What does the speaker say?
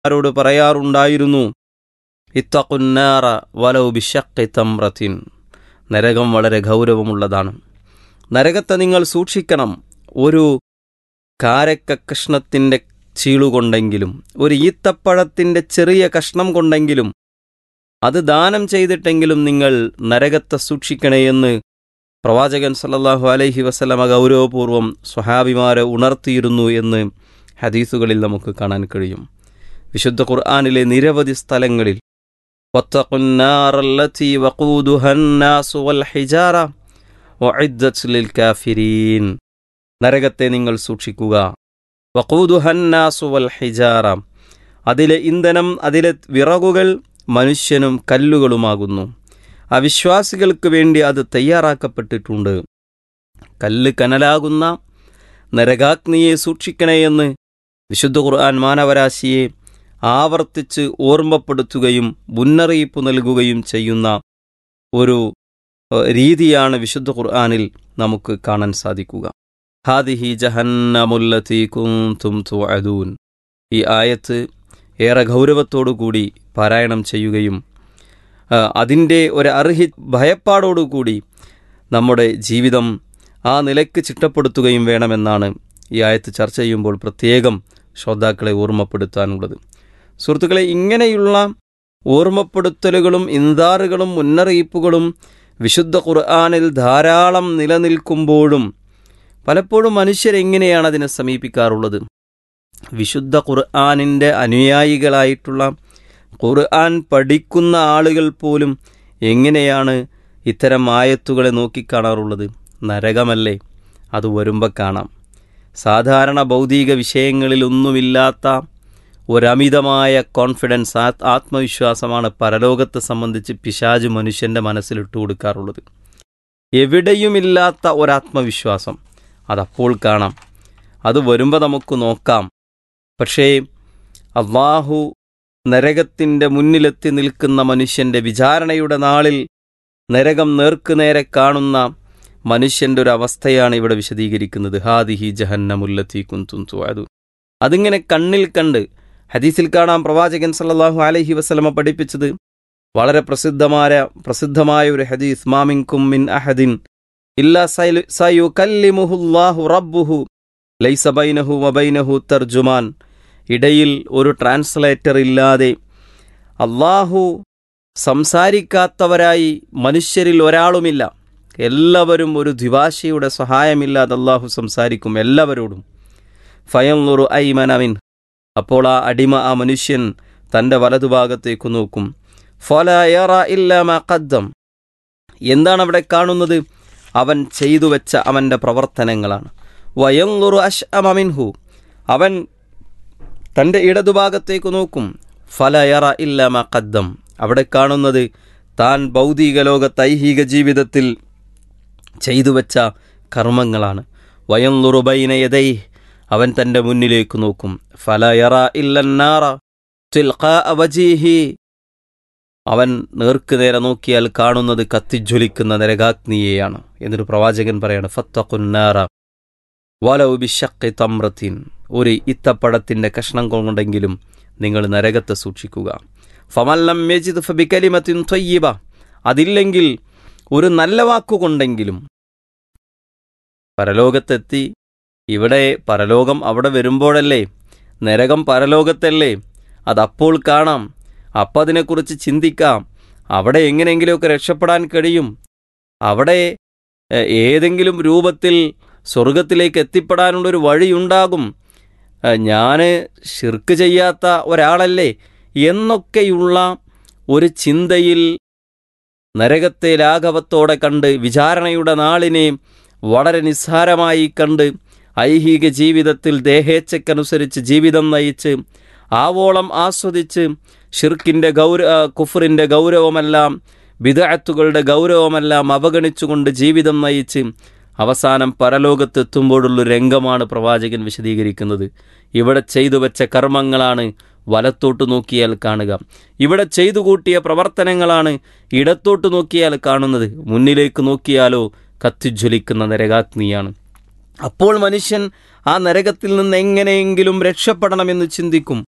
ആരോട് പറയാറുണ്ടായിരുന്നു ഇത്തഖുന്നാറ വലൗ ബിഷക്കി തമ്രത്തിൻ നരകം വളരെ ഗൗരവമുള്ളതാണ് നരകത്തെ നിങ്ങൾ സൂക്ഷിക്കണം ഒരു കാരക്ക കഷ്ണത്തിൻ്റെ ചീളുകൊണ്ടെങ്കിലും ഒരു ഈത്തപ്പഴത്തിൻ്റെ ചെറിയ കഷ്ണം കൊണ്ടെങ്കിലും അത് ദാനം ചെയ്തിട്ടെങ്കിലും നിങ്ങൾ നരകത്തെ സൂക്ഷിക്കണേ എന്ന് പ്രവാചകൻ സല്ലല്ലാഹു അലൈഹി വസല്ലമ ഗൗരവപൂർവ്വം സ്വഹാബിമാരെ ഉണർത്തിയിരുന്നു എന്ന് ഹദീസുകളിൽ നമുക്ക് കാണാൻ കഴിയും വിശുദ്ധ ഖുർആാനിലെ നിരവധി സ്ഥലങ്ങളിൽ واتقوا النار التي وقودها الناس والحجارة وعدت للكافرين നരകത്തെ നിങ്ങൾ സൂക്ഷിക്കുക വഖൂദുഹന്നാസു വൽ ഹിജാറ അതിലെ ഇന്ധനം അതിലെ വിറകുകൾ മനുഷ്യനും കല്ലുകളുമാകുന്നു അവിശ്വാസികൾക്ക് വേണ്ടി അത് തയ്യാറാക്കപ്പെട്ടിട്ടുണ്ട് കല്ല് കനലാകുന്ന നരകാഗ്നിയെ സൂക്ഷിക്കണേയെന്ന് വിശുദ്ധ ഖുർആൻ മാനവരാശിയെ ആവർത്തിച്ച് ഓർമ്മപ്പെടുത്തുകയും മുന്നറിയിപ്പ് നൽകുകയും ചെയ്യുന്ന ഒരു ഏഹ്, രീതിയാണ് വിശുദ്ധ ഖുർആനിൽ നമുക്ക് കാണാൻ സാധിക്കുക ഹാദിഹി ജഹന്നമുല്ലത്തി കുന്തും തുഅദൂൻ ഈ ആയത്ത് ഏറെ ഗൗരവത്തോടുകൂടി പാരായണം ചെയ്യുകയും ആ, അതിൻ്റെ ഒരു അർഹി ഭയപ്പാടോടുകൂടി നമ്മുടെ ജീവിതം ആ നിലയ്ക്ക് ചിട്ടപ്പെടുത്തുകയും വേണമെന്നാണ് ഈ ആയത്ത് ചർച്ച ചെയ്യുമ്പോൾ പ്രത്യേകം ശ്രോതാക്കളെ ഓർമ്മപ്പെടുത്താനുള്ളത് സുഹൃത്തുക്കളെ ഇങ്ങനെയുള്ള ഓർമ്മപ്പെടുത്തലുകളും ഇന്താറുകളും മുന്നറിയിപ്പുകളും വിശുദ്ധ ഖുർആാനിൽ ധാരാളം നിലനിൽക്കുമ്പോഴും പലപ്പോഴും മനുഷ്യരെങ്ങനെയാണ് അതിനെ സമീപിക്കാറുള്ളത് വിശുദ്ധ ഖുർആാനിൻ്റെ അനുയായികളായിട്ടുള്ള ഖുർആൻ പഠിക്കുന്ന ആളുകൾ പോലും എങ്ങനെയാണ് ഇത്തരം ആയത്തുകളെ നോക്കിക്കാണാറുള്ളത് നരകമല്ലേ അത് വരുമ്പോൾ കാണാം സാധാരണ ഭൗതിക വിഷയങ്ങളിലൊന്നുമില്ലാത്ത ഒരമിതമായ കോൺഫിഡൻസ് ആത്- ആത്മവിശ്വാസമാണ് പരലോകത്തെ സംബന്ധിച്ച് പിശാജ് മനുഷ്യൻ്റെ മനസ്സിലിട്ട് കൊടുക്കാറുള്ളത് എവിടെയുമില്ലാത്ത ഒരാത്മവിശ്വാസം അതപ്പോൾ കാണാം അത് വരുമ്പോൾ നമുക്ക് നോക്കാം പക്ഷേ അള്ളാഹു നരകത്തിൻ്റെ മുന്നിലെത്തി നിൽക്കുന്ന മനുഷ്യൻ്റെ വിചാരണയുടെ നാളിൽ നരകം നേർക്കുനേരെ കാണുന്ന മനുഷ്യൻ്റെ ഒരു അവസ്ഥയാണ് ഇവിടെ വിശദീകരിക്കുന്നത് ഹാദിഹി ജഹന്നമുല്ലത്തി കുന്തും തുഅദു അതിങ്ങനെ കണ്ണിൽ കണ്ട് ഹദീസിൽ കാണാം പ്രവാചകൻ സല്ലല്ലാഹു അലൈഹി വസല്ലമ പഠിപ്പിച്ചത് വളരെ പ്രസിദ്ധമായ പ്രസിദ്ധമായ ഒരു ഹദീസ് മാമിൻകും മിൻ അഹദിൻ ഇല്ലാ സയലു- സയുകല്ലിമുഹുല്ലാഹു റബ്ബുഹു ലൈസ ബൈനഹു വബൈനഹു തർജുമാൻ ഇടയിൽ ഒരു ട്രാൻസ്ലേറ്റർ ഇല്ലാതെ അള്ളാഹു സംസാരിക്കാത്തവരായി മനുഷ്യരിൽ ഒരാളുമില്ല എല്ലാവരും ഒരു ദ്വിഭാഷയുടെ സഹായമില്ലാതെ അള്ളാഹു സംസാരിക്കും എല്ലാവരോടും ഫയന്നുറു ഐമനമിൻ അപ്പോൾ ആ അടിമ ആ മനുഷ്യൻ തൻ്റെ വലതുഭാഗത്തേക്ക് നോക്കും ഫലയറ ഇല്ലാമ കദ്ദം എന്താണ് അവിടെ കാണുന്നത് അവൻ ചെയ്തു വെച്ച അവൻ്റെ പ്രവർത്തനങ്ങളാണ് വയന്നുറു അഷ് അമമിൻഹു അവൻ തൻ്റെ ഇടതുഭാഗത്തേക്ക് നോക്കും ഫലയറ ഇല്ലാമ കദ്ദം അവിടെ കാണുന്നത് താൻ ഭൗതിക ലോകത്ത് ഐഹിക ജീവിതത്തിൽ ചെയ്തു വെച്ച കർമ്മങ്ങളാണ് വയന്നുറുബൈനയതൈ അവൻ തൻ്റെ മുന്നിലേക്ക് നോക്കും ഫലയറ ഇല്ലന്നാറ തിൽഖാ വജീഹി അവൻ നേർക്കുനേരെ നോക്കിയാൽ കാണുന്നത് കത്തിജ്വലിക്കുന്ന നരകാഗ്നിയെയാണ് എന്നൊരു പ്രവാചകൻ പറയാണ് ഫത്തഖുന്നാറ വലൗ ബിഷക്കി തമ്രത്തിൻ ഒരു ഇത്തപ്പഴത്തിൻ്റെ കഷ്ണം കൊണ്ടെങ്കിലും നിങ്ങൾ നരകത്തെ സൂക്ഷിക്കുക ഫമല്ലം മെജിദ് ഫബിക്കലിമത്തിൻ തൊയ്യബ അതില്ലെങ്കിൽ ഒരു നല്ല വാക്കുകൊണ്ടെങ്കിലും പരലോകത്തെത്തി ഇവിടെ പരലോകം അവിടെ വരുമ്പോഴല്ലേ നരകം പരലോകത്തല്ലേ അതപ്പോൾ കാണാം അപ്പം അതിനെക്കുറിച്ച് ചിന്തിക്കാം അവിടെ എങ്ങനെയെങ്കിലുമൊക്കെ രക്ഷപ്പെടാൻ കഴിയും അവിടെ എ, ഏതെങ്കിലും രൂപത്തിൽ സ്വർഗത്തിലേക്ക് എത്തിപ്പെടാനുള്ളൊരു വഴിയുണ്ടാകും ഞാൻ ഷിർക്ക് ചെയ്യാത്ത ഒരാളല്ലേ എന്നൊക്കെയുള്ള ഒരു ചിന്തയിൽ നരകത്തെ ലാഘവത്തോടെ കണ്ട് വിചാരണയുടെ നാളിനെ വളരെ നിസ്സാരമായി കണ്ട് ഐഹിക ജീവിതത്തിൽ ദേഹേച്ഛക്കനുസരിച്ച് ജീവിതം നയിച്ച് ആവോളം ആസ്വദിച്ച് ഷിർക്കിൻ്റെ ഗൗര ആ, കുഫറിൻ്റെ ഗൗരവമെല്ലാം ബിദഅത്തുകളുടെ ഗൗരവമെല്ലാം അവഗണിച്ചുകൊണ്ട് ജീവിതം നയിച്ച് അവസാനം പരലോകത്തെത്തുമ്പോഴുള്ള രംഗമാണ് പ്രവാചകൻ വിശദീകരിക്കുന്നത് ഇവിടെ ചെയ്തു വെച്ച കർമ്മങ്ങളാണ് വലത്തോട്ട് നോക്കിയാൽ കാണുക ഇവിടെ ചെയ്തു കൂട്ടിയ പ്രവർത്തനങ്ങളാണ് ഇടത്തോട്ട് നോക്കിയാൽ കാണുന്നത് മുന്നിലേക്ക് നോക്കിയാലോ കത്തിജ്വലിക്കുന്ന നരകാഗ്നിയാണ് അപ്പോൾ മനുഷ്യൻ ആ നരകത്തിൽ നിന്ന് എങ്ങനെയെങ്കിലും രക്ഷപ്പെടണമെന്ന് ചിന്തിക്കും